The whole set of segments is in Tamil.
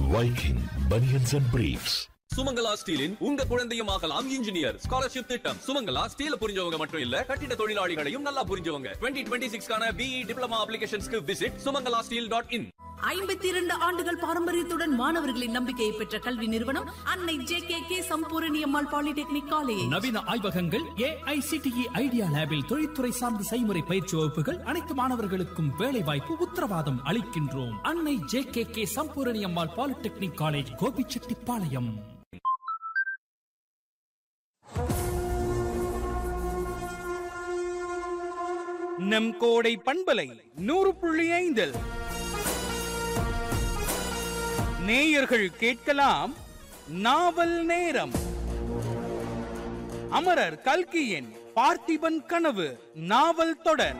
Viking Bunions and Briefs. Sumangala ஸ்டீலின் உங்க குழந்தையும் ஆகலாம் இன்ஜினியர் ஸ்காலர்ஷிப் திட்டம் சுமங்கலா ஸ்டீல புரிஞ்சவங்க மட்டும் இல்ல கட்டிட தொழிலாளிகளையும் நல்லா புரிஞ்சவங்க டுவெண்ட்டி டுவெண்ட்டி சிக்ஸ்க்கான பிஇ டிப்ளமா அப்ளிகேஷன்ஸ்க்கு visit Sumangala steel dot in ஐம்பத்தி இரண்டு ஆண்டுகள் பாரம்பரியத்துடன் மாணவர்களின் நம்பிக்கையை பெற்ற கல்வி நிறுவனம் Annai J K K Sampoorani Ammal polytechnic college நவீன ஆய்வகங்கள் ஏஐசிடிஇ ஐடியா லேபில் தொழில்துறை சார்ந்த செய்முறை பயிற்சி வகுப்புகள் அனைத்து மாணவர்களுக்கும் வேலை வாய்ப்பு உத்தரவாதம் அளிக்கின்றோம் Annai J K K Sampoorani Ammal polytechnic college Gobichettipalayam நம் கோடை பண்பலை நூறு புள்ளி ஐந்தில் நேயர்கள் கேட்கலாம் நாவல் நேரம் அமரர் கல்கியின் பார்த்திபன் கனவு நாவல் தொடர்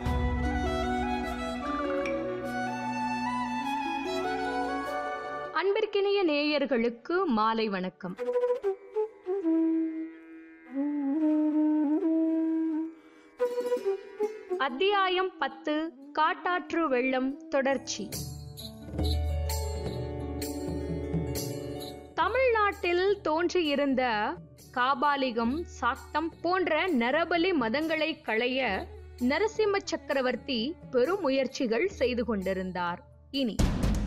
அன்பிற்கினிய நேயர்களுக்கு மாலை வணக்கம் அத்தியாயம் பத்து காட்டாற்று வெள்ளம் தொடர்ச்சி தமிழ்நாட்டில் தோன்றியிருந்த காபாலிகம் சாக்தம் போன்ற நரபலி மதங்களை களைய நரசிம்ம சக்கரவர்த்தி பெரும் முயற்சிகள் செய்து கொண்டிருந்தார் இனி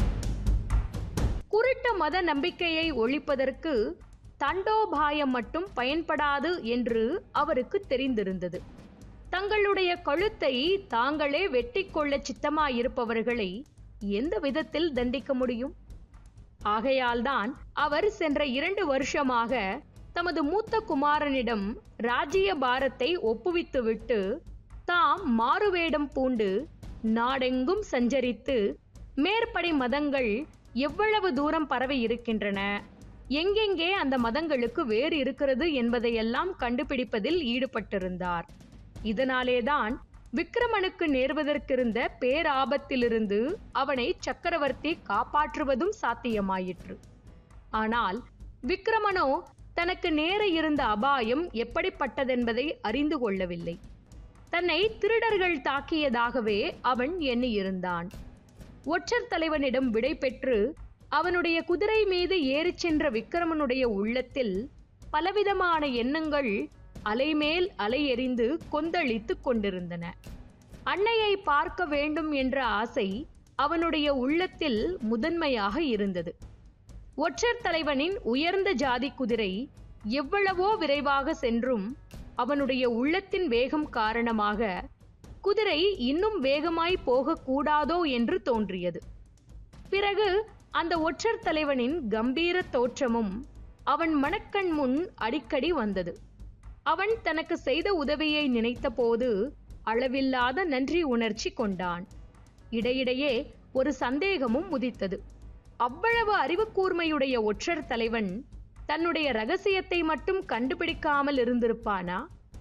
குருட்ட மத நம்பிக்கையை ஒழிப்பதற்கு தண்டோபாயம் மட்டும் பயன்படாது என்று அவருக்கு தெரிந்திருந்தது தங்களுடைய கழுத்தை தாங்களே வெட்டி கொள்ள சித்தமாயிருப்பவர்களை எந்த விதத்தில் தண்டிக்க முடியும் ஆகையால்தான் அவர் சென்ற இரண்டு வருஷமாக தமது மூத்த குமாரனிடம் ராஜ்ய பாரத்தை ஒப்புவித்துவிட்டு தாம் மாறுவேடம் பூண்டு நாடெங்கும் சஞ்சரித்து மேற்படை மதங்கள் எவ்வளவு தூரம் பரவி இருக்கின்றன எங்கெங்கே அந்த மதங்களுக்கு வேறு இருக்கிறது என்பதையெல்லாம் கண்டுபிடிப்பதில் ஈடுபட்டிருந்தார் இதனாலேதான் விக்ரமனுக்கு நேர்வதற்கிருந்த பேராபத்திலிருந்து அவனை சக்கரவர்த்தி காப்பாற்றுவதும் சாத்தியமாயிற்று ஆனால் விக்ரமனோ தனக்கு நேர இருந்த அபாயம் எப்படிப்பட்டதென்பதை அறிந்து கொள்ளவில்லை தன்னை திருடர்கள் தாக்கியதாகவே அவன் எண்ணியிருந்தான் ஒற்றர் தலைவனிடம் விடை பெற்று அவனுடைய குதிரை மீது ஏறிச் சென்ற விக்ரமனுடைய உள்ளத்தில் பலவிதமான எண்ணங்கள் அலைமேல் அலை எறிந்து கொந்தளித்துக் கொண்டிருந்தன அன்னையை பார்க்க வேண்டும் என்ற ஆசை அவனுடைய உள்ளத்தில் முதன்மையாக இருந்தது ஒற்றர் தலைவனின் உயர்ந்த ஜாதி குதிரை எவ்வளவோ விரைவாக சென்றும் அவனுடைய உள்ளத்தின் வேகம் காரணமாக குதிரை இன்னும் வேகமாய் போகக்கூடாதோ என்று தோன்றியது பிறகு அந்த ஒற்றர் தலைவனின் கம்பீர தோற்றமும் அவன் மனக்கண் முன் அடிக்கடி வந்தது அவன் தனக்கு செய்த உதவியை நினைத்தபோது அளவில்லாத நன்றி உணர்ச்சி கொண்டான் இடையிடையே ஒரு சந்தேகமும் உதித்தது அவ்வளவு அறிவு கூர்மையுடைய ஒற்றர் தலைவன் தன்னுடைய ரகசியத்தை மட்டும் கண்டுபிடிக்காமல் இருந்திருப்பானா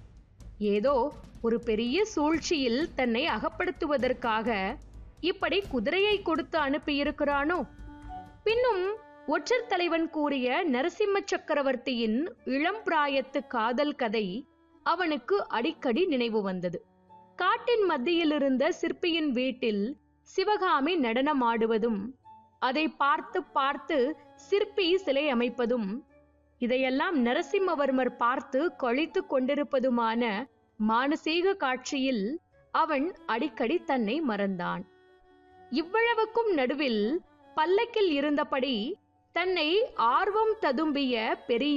ஏதோ ஒரு பெரிய சூழ்ச்சியில் தன்னை அகப்படுத்துவதற்காக இப்படி குதிரையை கொடுத்து அனுப்பியிருக்கிறானோ பின்னும் ஒற்றர் தலைவன் கூறிய நரசிம்ம சக்கரவர்த்தியின் இளம் பிராயத்து காதல் கதை அவனுக்கு அடிக்கடி நினைவு வந்தது காட்டின் மத்தியில் இருந்த சிற்பியின் வீட்டில் சிவகாமி நடனமாடுவதும் அதை பார்த்து பார்த்து சிற்பி சிலை அமைப்பதும் இதையெல்லாம் நரசிம்மவர்மர் பார்த்து கழித்து கொண்டிருப்பதுமான மானசீக காட்சியில் அவன் அடிக்கடி தன்னை மறந்தான் இவ்வளவுக்கும் நடுவில் பல்லக்கில் இருந்தபடி தன்னை ஆர்வம் ததும்பிய பெரிய